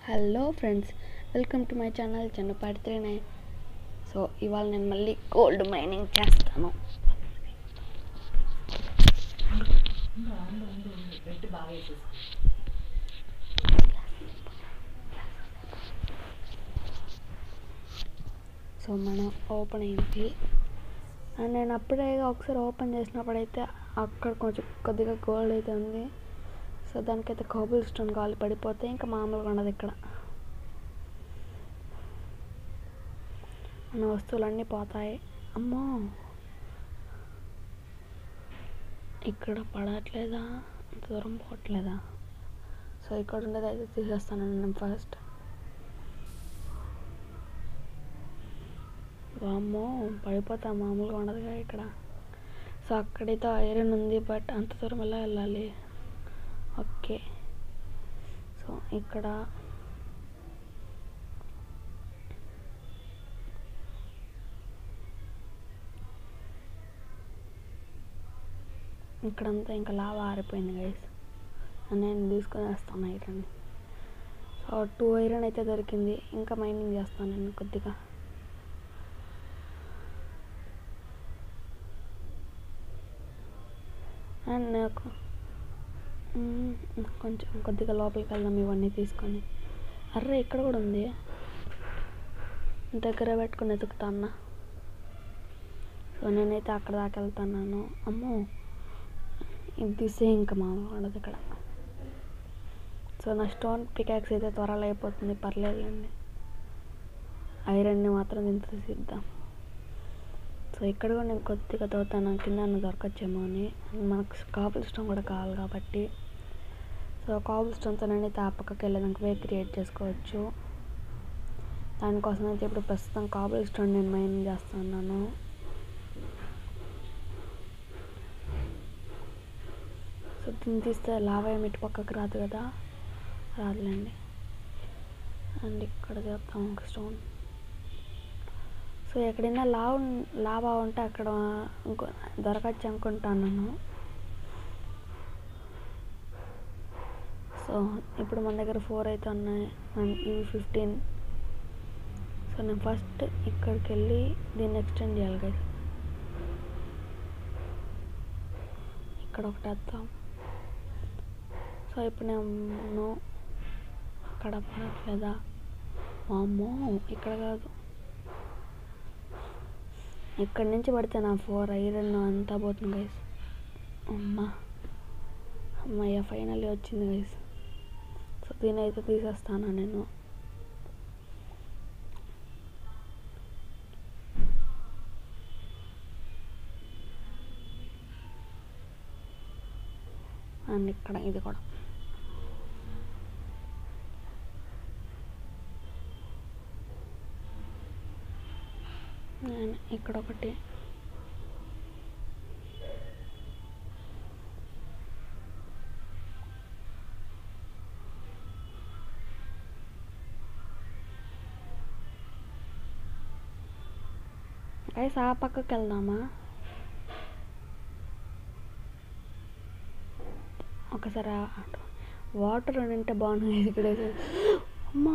hello friends welcome to my channel చిన్నపాటి three nine so ఇవాళ నేను మళ్ళీ గోల్డ్ మైనింగ్ చేస్తాను పెట్టి బాగా వేసేసి సో మనం ఓపెన్ అయింది అండ్ నేను అప్పుడే ఒకసారి ఓపెన్ చేసినప్పుడైతే అక్కడ కొంచెం కొద్దిగా గోల్డ్ అయితే ఉంది సో దానికైతే కోబుల్ స్టోన్ కావాలి పడిపోతే ఇంకా మామూలుగా ఉండదు ఇక్కడ మన వస్తువులన్నీ పోతాయి అమ్మో ఇక్కడ పడట్లేదా అంత దూరం పోవట్లేదా సో ఇక్కడ ఉండేది అయితే తీసేస్తాను నేను ఫస్ట్ వామ్మో పడిపోతా మామూలుగా ఉండదుగా ఇక్కడ సో అక్కడైతే ఐరన్ ఉంది బట్ అంత దూరం ఎలా వెళ్ళాలి ఓకే సో ఇక్కడ ఇక్కడంతా ఇంకా లావా ఆరిపోయింది గైస్ నేను తీసుకొని వస్తాను ఐరన్ సో టూ ఐరన్ అయితే దొరికింది ఇంకా మైనింగ్ చేస్తాను నేను కొద్దిగా అండ్ నాకు మ్మ్, కొంచెం కొద్దిగా లోపలికి వెళ్దాం ఇవన్నీ తీసుకొని అర్రే ఇక్కడ కూడా ఉంది దగ్గర పెట్టుకుని ఎతుకుతా అన్న సో నేనైతే అక్కడ దాకా వెళ్తున్నాను అమ్మో ఇది తీసే ఇంకా మామూలు ఉండదు ఇక్కడ సో నా స్టోన్ పికాక్స్ అయితే త్వరలో అయిపోతుంది పర్లేదులేండి ఐరన్ని మాత్రం ఇంత తీద్దాం సో ఇక్కడ కూడా నేను కొద్దిగా తవ్వుతాను కింద దొరకచ్చేమో అని మనకు కాబుల్ స్టోన్ కూడా కావాలి కాబట్టి సో కాబుల్ స్టోన్తో నేనైతే ఆ పక్కకి వెళ్ళేదానికి వే క్రియేట్ చేసుకోవచ్చు దానికోసం అయితే ఇప్పుడు ప్రస్తుతం కాబుల్ స్టోన్ నేను మైనింగ్ చేస్తున్నాను సో దీన్ని తీస్తే లావా ఏమి ఇటు పక్కకి రాదు కదా రాదులేండి అండ్ ఇక్కడ చేద్దాం ఒక స్టోన్ సో ఎక్కడైనా లావ్ లావా ఉంటే అక్కడ ఇంకో దొరకచ్చు అనుకుంటాను నేను సో ఇప్పుడు మన దగ్గర ఫోర్ అయితే ఉన్నాయి అండ్ ఇవి ఫిఫ్టీన్ సో నేను ఫస్ట్ ఇక్కడికి వెళ్ళి దీన్ని ఎక్స్టెండ్ చేయాలి కదా ఇక్కడ ఒకటి వేద్దాం సో ఇప్పుడు నేను అక్కడ పడట్లేదా అమ్మో ఇక్కడ కాదు ఇక్కడి నుంచి పడితే నా ఫోర్ ఐరన్ అంతా పోతుంది గైస్ అమ్మా అమ్మయ్య ఫైనల్లీ వచ్చింది గైస్ సో దీని అయితే తీసేస్తాను నేను అండ్ ఇక్కడ ఇది కూడా అండ్ ఇక్కడ ఒకటి గైస్ ఆ పక్కకి వెళ్దామా ఒకసారి వాటర్ ఉంటే బాగుంది ఇక్కడ అమ్మా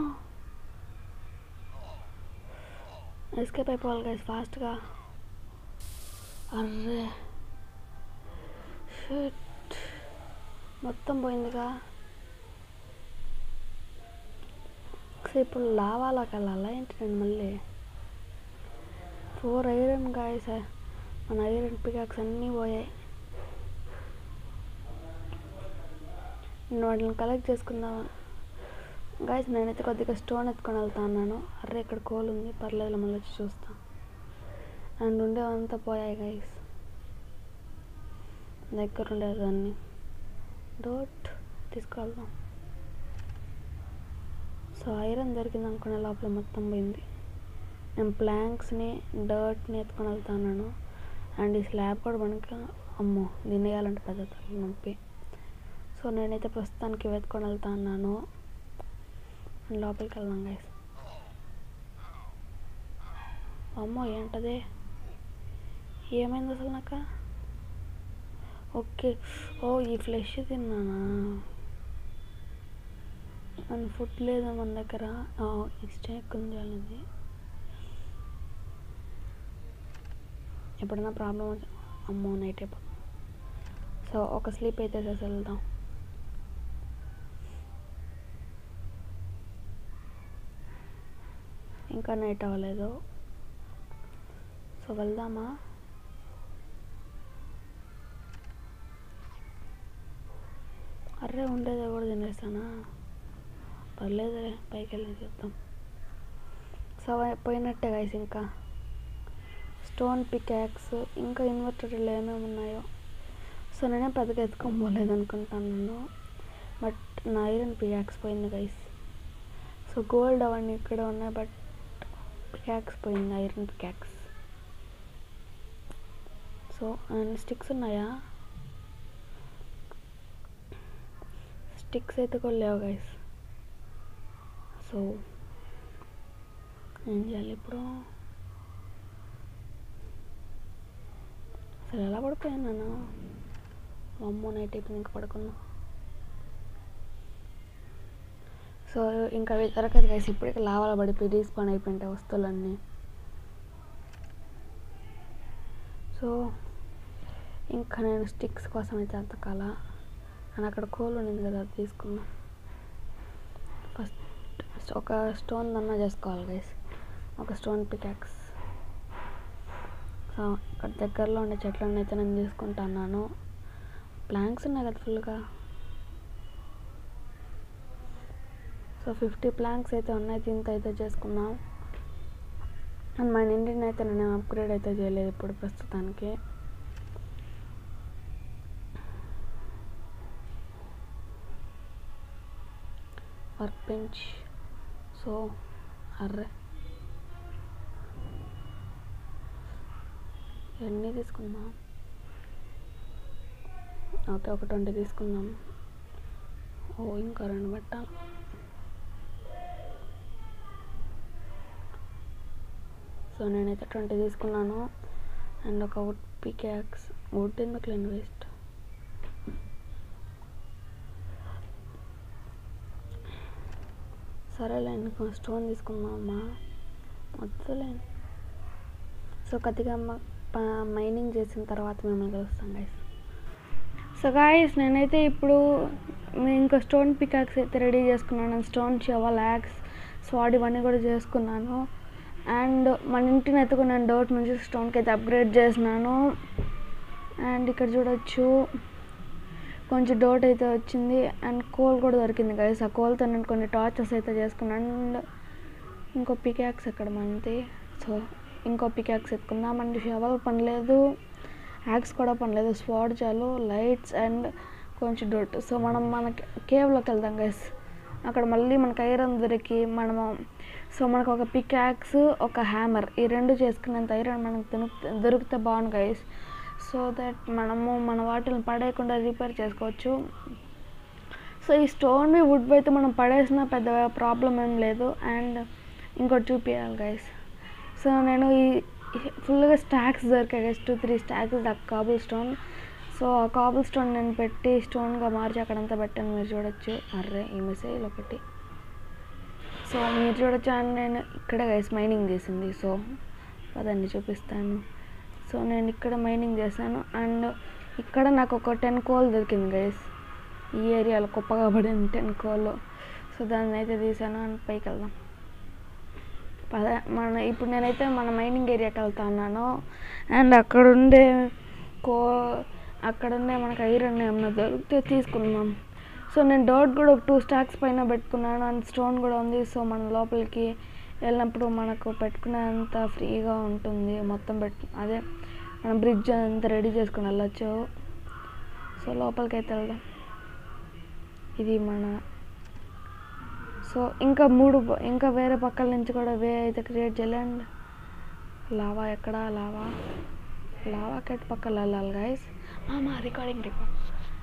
ఎస్కేప్ అయిపోవాలి గైస్ ఫాస్ట్గా అర్రే షిట్ మొత్తం పోయిందిగా సో ఇప్పుడు లావాలోకి వెళ్ళాలా ఏంటి నేను మళ్ళీ ఫోర్ ఐరన్ గాయస్ మన ఐరన్ పికాక్స్ అన్నీ పోయాయి నేను వాటిని కలెక్ట్ చేసుకుందాం గాయస్ నేనైతే కొద్దిగా స్టోన్ ఎత్తుకొని వెళ్తా అన్నాను అర్రే ఇక్కడ కోల్ ఉంది పర్లేదు మళ్ళీ వచ్చి చూస్తా అండ్ ఉండేవంతా పోయాయి గాయస్ దగ్గర ఉండేదాన్ని డోట్ తీసుకెళ్దాం సో ఐరన్ దొరికింది అనుకునే లోపల మొత్తం పోయింది నేను ప్లాంక్స్ని డర్ట్ని ఎత్తుకొని వెళ్తాను అండ్ ఈ స్లాబ్ కూడా మనకి అమ్మో దీన్ని వేయాలంటే పెద్ద తల నొప్పి సో నేనైతే ప్రస్తుతానికి వెతుకొని వెళ్తా అన్నాను లోపలికి వెళ్దాం గైస్ అమ్మో ఏంటది ఏమైంది అసలు నాకు ఓకే ఓ ఈ ఫ్లెష్ తిన్నానా మన ఫుడ్ లేదు మన దగ్గర స్టేక్ ఉంది వాళ్ళది ఎప్పుడైనా ప్రాబ్లం వచ్చి అమ్మో నైట్ అయిపోతుంది సో ఒక స్లీప్ అయితే చేసి వెళ్దాం ఇంకా నైట్ అవ్వలేదు సో వెళ్దామా అర్రే ఉండేది కూడా తినేస్తానా పర్లేదులే పైకి వెళ్ళి చూద్దాం సో పోయినట్టే గైస్ ఇంకా స్టోన్ పికాక్స్ ఇంకా ఇన్వర్టర్లు ఏమేమి ఉన్నాయో సో నేనే పెద్దగా ఎత్తుకొని పోలేదు అనుకుంటాను బట్ నా ఐరన్ పికాక్స్ పోయింది గైస్ సో గోల్డ్ అవన్నీ ఇక్కడ ఉన్నాయి బట్ పికాక్స్ పోయింది iron pickaxe so and sticks ఉన్నాయా స్టిక్స్ అయితే కూడా లేవు గైస్ సో ఏం చేయాలి ఇప్పుడు అసలు ఎలా పడిపోయాను నేను అమ్మో నైట్ అయిపోయింది ఇంకా పడుకున్నా సో ఇంకా అవి దొరకదు గైస్ ఇప్పటికే లావాల పడిపోయి రీస్పాన్ అయిపోయింటాయి వస్తువులన్నీ సో ఇంకా నేను స్టిక్స్ కోసం అయితే అంతకాల అని అక్కడ కోల్ ఉన్నది కదా అది తీసుకున్నా ఫస్ట్ ఒక స్టోన్ అన్నా చేసుకోవాలి గైస్ ఒక స్టోన్ పికాక్స్ సో ఇక్కడ దగ్గరలో ఉండే చెట్లన్నీ అయితే నేను తీసుకుంటున్నాను ప్లాంక్స్ ఉన్నాయి కదా ఫుల్గా సో ఫిఫ్టీ ప్లాంక్స్ అయితే ఉన్నాయి దీంతో అయితే చేసుకున్నాం అండ్ మన ఇంటిని అయితే నేను అప్గ్రేడ్ అయితే చేయలేదు ఇప్పుడు ప్రస్తుతానికి వర్క్ బెంచ్ సో అర్రే ఎన్ని తీసుకుందాం ఓకే ఒక ట్వంటీ తీసుకుందాం ఓ ఇంకా రెండు పెట్టాలి సో నేనైతే ట్వంటీ తీసుకున్నాను అండ్ ఒక వుడ్ పికాక్స్ వుడ్ ఎందుకు లేని వేస్ట్ సరేలే ఇంకో స్టోన్ తీసుకుందాం అమ్మా వద్దులే సో కొద్దిగా మైనింగ్ చేసిన తర్వాత మిమ్మల్ని కలుస్తాం గైస్ సో గాయస్ నేనైతే ఇప్పుడు ఇంకా స్టోన్ పికాక్స్ అయితే రెడీ చేసుకున్నాను స్టోన్ షవల్ యాక్స్ స్వాడ్ ఇవన్నీ కూడా చేసుకున్నాను అండ్ మన ఇంటిని ఎత్తుకున్నాను డౌట్ నుంచి స్టోన్కి అయితే అప్గ్రేడ్ చేసినాను అండ్ ఇక్కడ చూడొచ్చు కొంచెం డౌట్ అయితే వచ్చింది అండ్ కోల్ కూడా దొరికింది గైస్ ఆ కోల్తో నేను కొన్ని టార్చెస్ అయితే చేసుకున్నాను అండ్ ఇంకో పికాక్స్ ఎక్కడ మనది సో ఇంకో పికాక్స్ ఎత్తుకుందాం అండ్ షవల్ పని లేదు యాక్స్ కూడా పని లేదు స్వాడ్ చాలు లైట్స్ అండ్ కొంచెం డొట్ సో మనం మన కేవ్లోకి వెళ్దాం గైస్ అక్కడ మళ్ళీ మనకు ఐరన్ దొరికి మనము సో మనకు ఒక పిక్ యాక్స్ ఒక హ్యామర్ ఈ రెండు చేసుకునేంత ఐరన్ మనకు దొరికితే దొరికితే బాగుంది గైస్ సో దట్ మనము మన వాటిని పడేయకుండా రిపేర్ చేసుకోవచ్చు సో ఈ స్టోన్ వుడ్ అయితే మనం పడేసిన పెద్ద ప్రాబ్లం ఏం లేదు అండ్ ఇంకోటి చూపించాలి గైస్ సో నేను ఈ ఫుల్గా స్టాక్స్ దొరికాయి గైస్ టూ త్రీ స్టాక్స్ దక్ కాబుల్ స్టోన్ సో ఆ కాబుల్ స్టోన్ నేను పెట్టి స్టోన్గా మార్చి అక్కడంతా పెట్టాను మీరు చూడొచ్చు అర్రే ఈ మెసేజ్ ఒకటి సో మీరు చూడొచ్చు అండ్ నేను ఇక్కడ గైస్ మైనింగ్ చేసింది సో అదండి చూపిస్తాను సో నేను ఇక్కడ మైనింగ్ చేశాను అండ్ ఇక్కడ నాకు ఒక టెన్ కోల్ దొరికింది గైస్ ఈ ఏరియాలో కుప్పగా పడింది టెన్ కోల్ సో దాన్ని అయితే తీసాను అండ్ పైకి వెళ్దాం పద మన ఇప్పుడు నేనైతే మన మైనింగ్ ఏరియాకి వెళ్తా ఉన్నాను అండ్ అక్కడ ఉండే కో అక్కడ ఉండే మనకు ఐరన్ ఏమన్నా దొరికితే తీసుకుందాం సో నేను డౌట్ కూడా ఒక టూ స్టాక్స్ పైన పెట్టుకున్నాను అండ్ స్టోన్ కూడా ఉంది సో మన లోపలికి వెళ్ళినప్పుడు మనకు పెట్టుకునేంత ఫ్రీగా ఉంటుంది మొత్తం పెట్టు అదే మనం బ్రిడ్జ్ అంతా రెడీ చేసుకుని వెళ్ళొచ్చు సో లోపలికి అయితే వెళ్దాం ఇది మన సో ఇంకా మూడు ప- ఇంకా వేరే పక్కల నుంచి కూడా వే అయితే క్రియేట్ చేయాలండి లావా ఎక్కడ లావా లావా కట్ పక్కన వెళ్ళాలి గైస్ మా రికార్డింగ్ రికార్డ్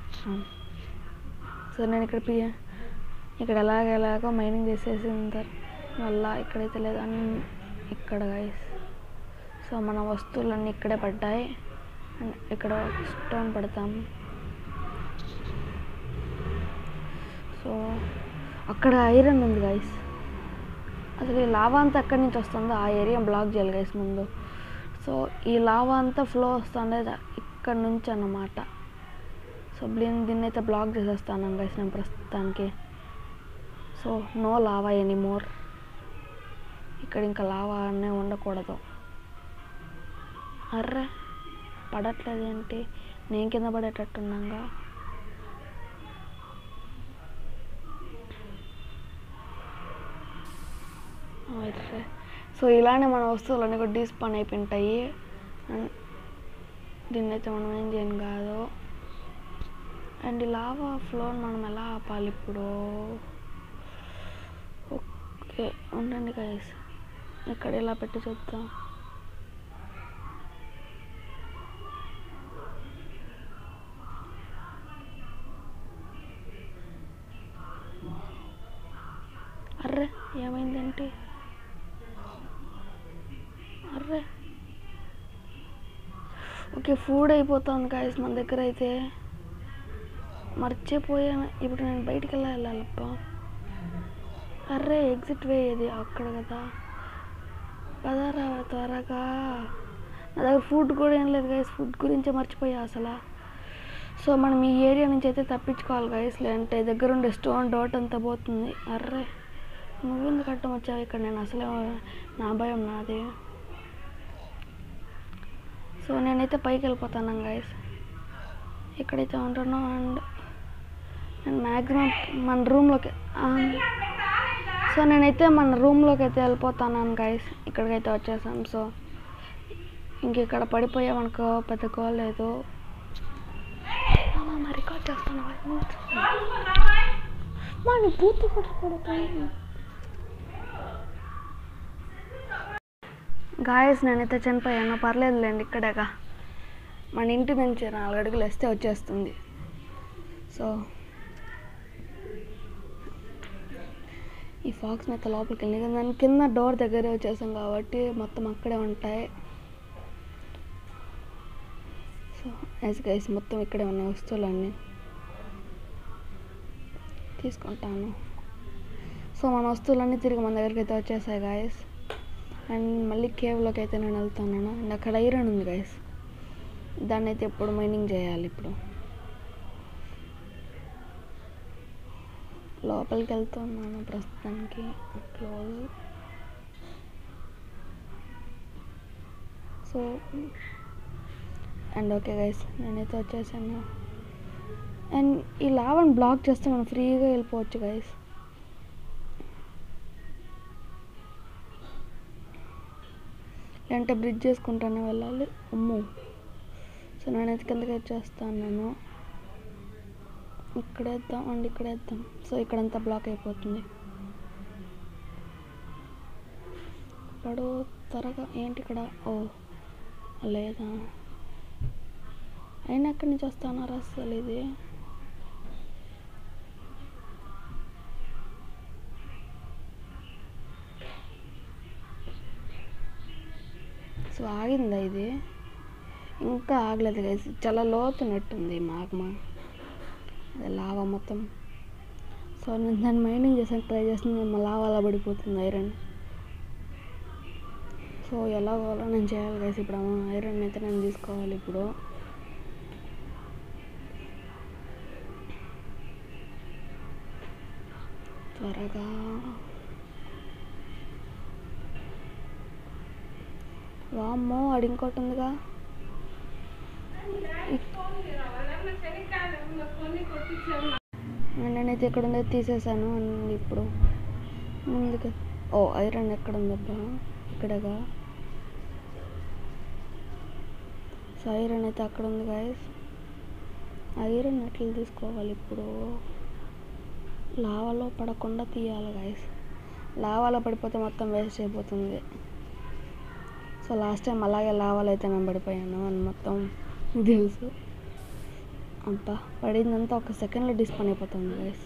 సో నేను ఇక్కడ పి ఇక్కడ ఎలాగ ఎలాగో మైనింగ్ చేసేసిన తర్వాత మళ్ళా ఇక్కడైతే లేదు అన్ని ఇక్కడ గైస్ సో మన వస్తువులన్నీ ఇక్కడే పడ్డాయి అండ్ ఇక్కడ స్టోన్ పెడతాం సో అక్కడ ఐరన్ ఉంది గైస్ అసలు ఈ లావా అంతా ఎక్కడి నుంచి వస్తుందో ఆ ఏరియా బ్లాక్ చేయాలి గైస్ ముందు సో ఈ లావా అంతా ఫ్లో వస్తుండేది ఇక్కడ నుంచి అన్నమాట సో దీన్ని దీన్ని అయితే బ్లాక్ చేసేస్తాను గైస్ నేను ప్రస్తుతానికి సో నో లావా ఎనీమోర్ ఇక్కడ ఇంకా లావా అనే ఉండకూడదు అర్రే పడట్లేదు ఏంటి నేను కింద పడేటట్టున్నాగా అర్రే సో ఇలానే మన వస్తువులన్నీ కూడా డీస్పాన్ అయిపోయింటాయి అండ్ దీన్ని అయితే మనం ఏం చేయను కాదు అండ్ ఈ లావా ఫ్లోని మనం ఎలా ఆపాలి ఇప్పుడు ఓకే ఉండండి గైస్ ఇక్కడ ఇలా పెట్టి చూద్దాం అర్రే ఏమైందేంటి అర్రే ఓకే ఫుడ్ అయిపోతుంది గాయస్ మన దగ్గర అయితే మర్చిపోయాను ఇప్పుడు నేను బయటికి వెళ్ళా వెళ్ళాలప్ప అర్రే ఎగ్జిట్ వే ఇది అక్కడ కదా పదరా త్వరగా నా దగ్గర ఫుడ్ కూడా ఏం లేదు గైస్ ఫుడ్ గురించే మర్చిపోయా అసలు సో మనం ఈ ఏరియా నుంచి అయితే తప్పించుకోవాలి గైస్ లేదంటే దగ్గర ఉండే స్టోన్ డోట్ అంతా పోతుంది అర్రే నువ్వెందుకు కట్టం వచ్చావు ఇక్కడ నేను అసలే నా భయం నాది సో నేనైతే పైకి వెళ్ళిపోతాను గైస్ ఎక్కడైతే ఉంటానో అండ్ నేను మ్యాక్సిమం మన రూమ్లోకి సో నేనైతే మన రూమ్లోకి అయితే వెళ్ళిపోతాను గైస్ ఇక్కడికైతే వచ్చేసాం సో ఇంక ఇక్కడ పడిపోయామనుకో పెద్ద గోల్ లేదు మా రికార్డ్ చేస్తాను మన బూత్ కూడా కొడతాను గాయస్ నేనైతే చనిపోయాను పర్లేదులేండి ఇక్కడేగా మన ఇంటి నుంచి నాలుగు అడుగులు వేస్తే వచ్చేస్తుంది సో ఈ ఫాక్స్ మెత్త లోపలికి వెళ్ళి దాని కింద డోర్ దగ్గరే వచ్చేసాం కాబట్టి మొత్తం అక్కడే ఉంటాయి సో యాజ్ గైస్ మొత్తం ఇక్కడే ఉన్నాయి వస్తువులన్నీ తీసుకుంటాను సో మన వస్తువులన్నీ తిరిగి మన దగ్గరికి అయితే వచ్చేసాయి గాయస్ అండ్ మళ్ళీ కేవ్లోకి అయితే నేను వెళ్తున్నాను అండ్ అక్కడ ఐరన్ ఉంది గైస్ దాన్ని అయితే ఎప్పుడు మైనింగ్ చేయాలి ఇప్పుడు లోపలికి వెళ్తున్నాను ప్రస్తుతానికి close so and okay guys నేనైతే వచ్చేసాను అండ్ ఈ లావన్ బ్లాక్ చేస్తే మనం ఫ్రీగా వెళ్ళిపోవచ్చు గైస్ లేదంటే బ్రిడ్జ్ చేసుకుంటానే వెళ్ళాలి అమ్మో సో నేనైతే కిందకి వచ్చేస్తాను నేను ఇక్కడ వేద్దాం అండ్ ఇక్కడ వేద్దాం సో ఇక్కడంతా బ్లాక్ అయిపోతుంది పడు త్వరగా ఏంటి ఇక్కడ ఓ లేదా అయినా ఎక్కడి నుంచి వస్తానారా అసలు ఇది సో ఆగిందా ఇది ఇంకా ఆగలేదు గైస్ చాలా లోతున్నట్టుంది మాగ్మా అది లావా మొత్తం సో నేను దాన్ని మైనింగ్ చేసాను ట్రై చేస్తుంది మా లావా అలా పడిపోతుంది ఐరన్ సో ఎలాగోలా నేను చేయాలి గైస్ ఇప్పుడు ఐరన్ అయితే నేను తీసుకోవాలి ఇప్పుడు త్వరగా వామ్మో ఆడు ఇంకోటి ఉందిగా నేనైతే ఎక్కడ ఉందో తీసేసాను అండ్ ఇప్పుడు ముందుగా ఓ ఐరన్ ఎక్కడ ఉందబ్బా ఇక్కడగా సో ఐరన్ అయితే అక్కడ ఉంది గాయస్ ఐరన్ ఎట్లా తీసుకోవాలి ఇప్పుడు లావాలో పడకుండా తీయాలి గాయస్ లావాలో పడిపోతే మొత్తం వేస్ట్ అయిపోతుంది సో లాస్ట్ టైం అలాగే లావాలో అయితే నేను పడిపోయాను అని మొత్తం తెలుసు అబ్బా పడిందంతా ఒక సెకండ్లో డిస్పాన్ అయిపోతుంది గైస్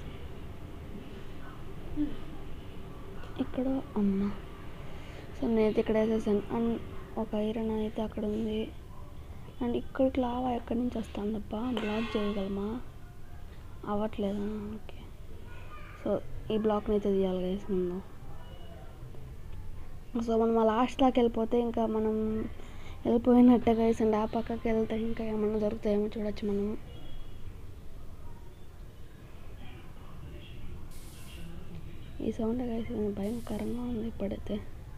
ఇక్కడ అమ్మ సో నేనైతే ఇక్కడ వేసేసాను అండ్ ఒక ఐరన్ అయితే అక్కడ ఉంది అండ్ ఇక్కడికి లావా ఎక్కడి నుంచి వస్తుందబ్బా బ్లాక్ చేయగలమా అవ్వట్లేదా ఓకే సో ఈ బ్లాక్ని అయితే తీయాలి గైస్ ముందు సో మనం ఆ లాస్ట్ దాకా వెళ్ళిపోతే ఇంకా మనం వెళ్ళిపోయినట్టే గైస్ అండ్ ఆ పక్కకి వెళ్తే ఇంకా ఏమన్నా దొరుకుతాయేమో చూడొచ్చు మనం ఈ సౌండ్ గైస్ భయంకరంగా ఉంది ఇప్పుడైతే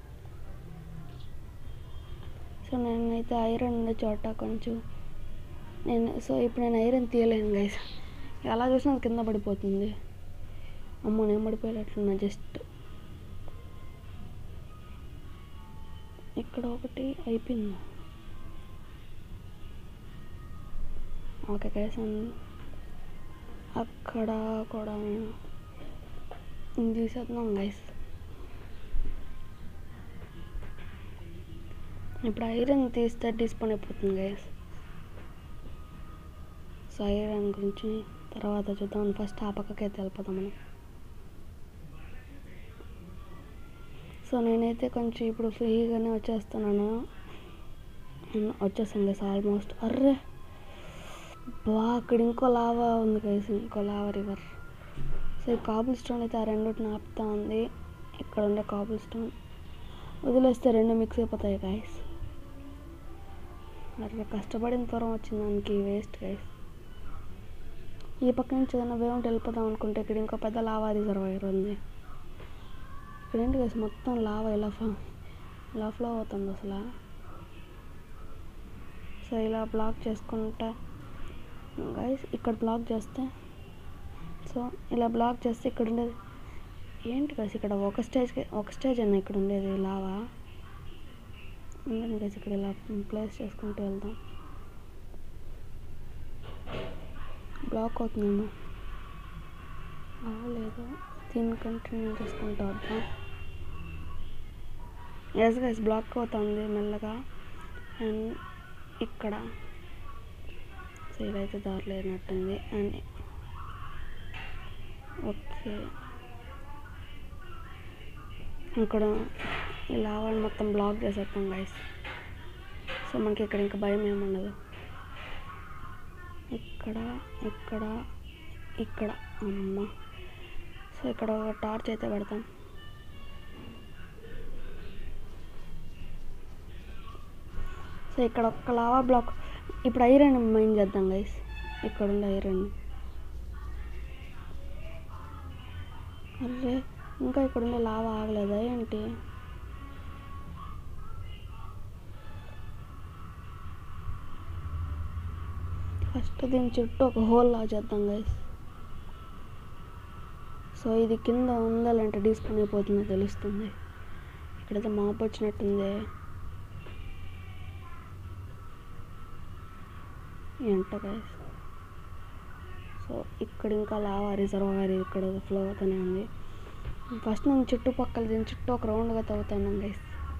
సో నేనైతే ఐరన్ ఉండే చోట కొంచెం నేను సో ఇప్పుడు నేను ఐరన్ తీయలేను గైస్ ఎలా చూసినా అది కింద పడిపోతుంది అమ్మో నేను పడిపోయేటట్లున్నా జస్ట్ ఇక్కడ ఒకటి అయిపోయింది ఓకే గైస్ అక్కడ కూడా నేను తీసేద్దాం గైస్ ఇప్పుడు ఐరన్ తీస్తే డిస్పోన్ అయిపోతుంది గైస్ సో ఐరన్ గురించి తర్వాత చూద్దాం ఫస్ట్ ఆ పక్కకి అయితే వెళ్ళిపోతాం మనం సో నేనైతే కొంచెం ఇప్పుడు ఫ్రీగానే వచ్చేస్తున్నాను వచ్చేసాను గైస్ ఆల్మోస్ట్ అర్రే బా అక్కడ ఇంకో లావా ఉంది గైస్ ఇంకో లావా రివర్ సో ఈ కాబుల్ స్టోన్ అయితే ఆ రెండుటిని ఆపుతా ఉంది ఇక్కడ ఉండే కాబుల్ స్టోన్ వదిలేస్తే రెండు మిక్స్ అయిపోతాయి గాయస్ అట్లా కష్టపడిన త్వరం వచ్చింది దానికి వేస్ట్ గైస్ ఈ పక్క నుంచి ఏదైనా వే ఉంటే వెళ్ళిపోదాం అనుకుంటే ఇక్కడ ఇంకో పెద్ద లావా రిజర్వాయర్ ఉంది ఇక్కడ ఏంటి గైస్ మొత్తం లావా ఇలా ఫ్లో ఇలా ఫ్లో అవుతుంది అసలు సో ఇలా బ్లాక్ చేసుకుంటా గైస్ ఇక్కడ బ్లాక్ చేస్తే సో ఇలా బ్లాక్ చేస్తే ఇక్కడ ఉండేది ఏంటి గైస్ ఇక్కడ ఒక స్టేజ్కి ఒక స్టేజ్ అన్న ఇక్కడ ఉండేది లావా ఉండండి గైస్ ఇక్కడ ఇలా ప్లేస్ చేసుకుంటూ వెళ్దాం బ్లాక్ అవుతుందేమో లేదు దీన్ని కంటిన్యూ చేసుకుంటూ వద్దాం ఎస్ గైస్ బ్లాక్ అవుతుంది మెల్లగా అండ్ ఇక్కడ సో ఇదైతే దారి లేనట్టుంది అండ్ ఓకే ఇక్కడ ఈ లావాని మొత్తం బ్లాక్ చేసేస్తాం గైస్ సో మనకి ఇక్కడ ఇంకా భయం ఏముండదు ఇక్కడ ఇక్కడ ఇక్కడ అమ్మ సో ఇక్కడ ఒక టార్చ్ అయితే పెడతాం సో ఇక్కడ ఒక్క లావా బ్లాక్ ఇప్పుడు ఐరన్ మైన్ చేద్దాం గైస్ ఇక్కడ ఉండే ఐరన్ అరే ఇంకా ఇక్కడ ఉండే లావా ఆగలేదా ఏంటి ఫస్ట్ దీని చుట్టూ ఒక హోల్ లా చేద్దాం గైస్ సో ఇది కింద ఉందా లేదంటే డిస్పోన్ అయిపోతుందో తెలుస్తుంది ఇక్కడైతే మాప్ వచ్చినట్టుంది ఎంట గైస్ సో ఇక్కడ ఇంకా లావా రిజర్వాయర్ ఇక్కడ ఫ్లో అవుతూనే ఉంది ఫస్ట్ నేను చుట్టుపక్కల దీని చుట్టూ ఒక రౌండ్గా తవ్వుతాను గైస్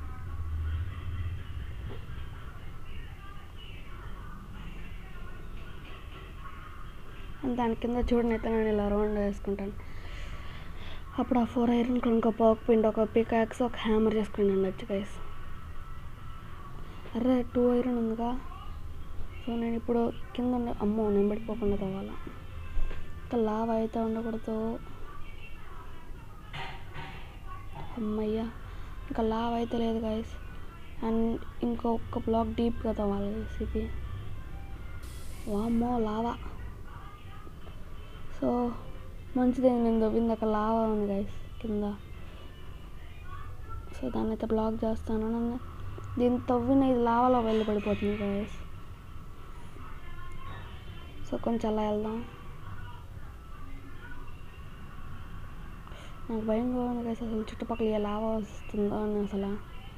దాని కింద చూడండి అయితే నేను ఇలా రౌండ్ వేసుకుంటాను అప్పుడు ఆ ఫోర్ ఐరన్ ఇంకో పాక్ పిండి ఒక పికాక్స్ ఒక హ్యామర్ చేసుకుని ఉండొచ్చు గైస్ అరే టూ ఐరన్ ఉందిగా సో నేను ఇప్పుడు కింద ఉండే అమ్మో నేను పడిపోకుండా తవ్వాలా ఇంకా లావ్ అయితే ఉండకూడదు అమ్మయ్య ఇంకా లావ్ అయితే లేదు గాయస్ అండ్ ఇంకొక బ్లాక్ డీప్గా తవ్వాలి సిపి వామ్మో లావా సో మంచిదే నేను దవ్విందాక లావా ఉంది గాయస్ కింద సో దాన్ని అయితే బ్లాక్ చేస్తాను నన్ను దీన్ని తవ్విన ఇది లావాలో వెళ్ళి పడిపోతుంది గాయస్ సో కొంచెం అలా వెళ్దాం నాకు భయంగా ఉంది కదా అసలు చుట్టుపక్కల ఏ లావా వస్తుందో అని అసలు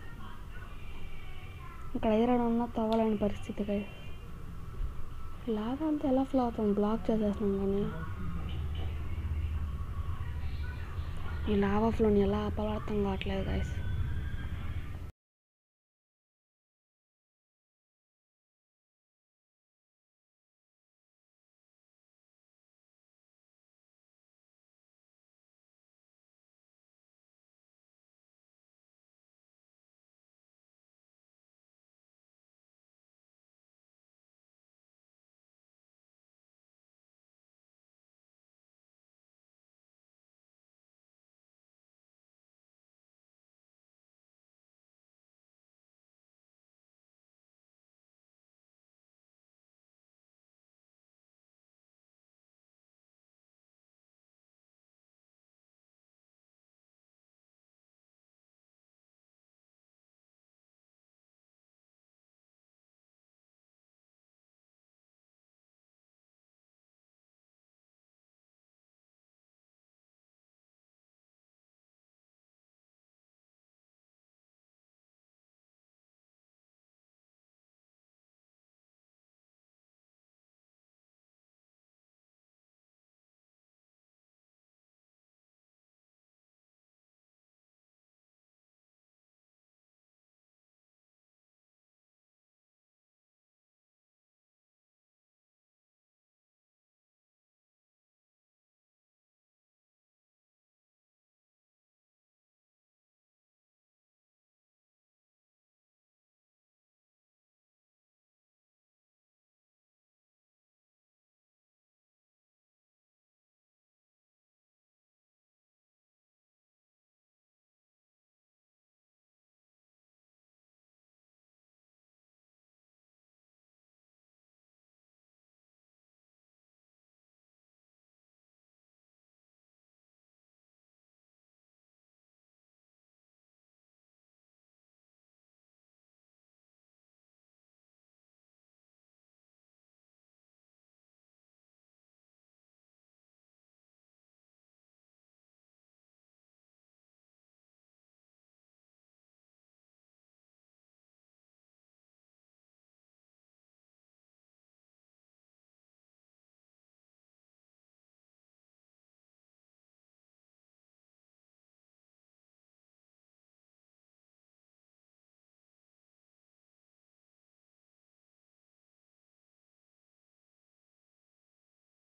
ఇక్కడ ఐరన్ ఉన్న తవ్వలేని పరిస్థితి కదా లావా అంతా ఎలా ఫ్లో అవుతుంది బ్లాక్ చేసేస్తున్నాం కానీ ఈ లావా ఫ్లోని ఎలా ఆపాలో అర్థం కావట్లేదు గాయస్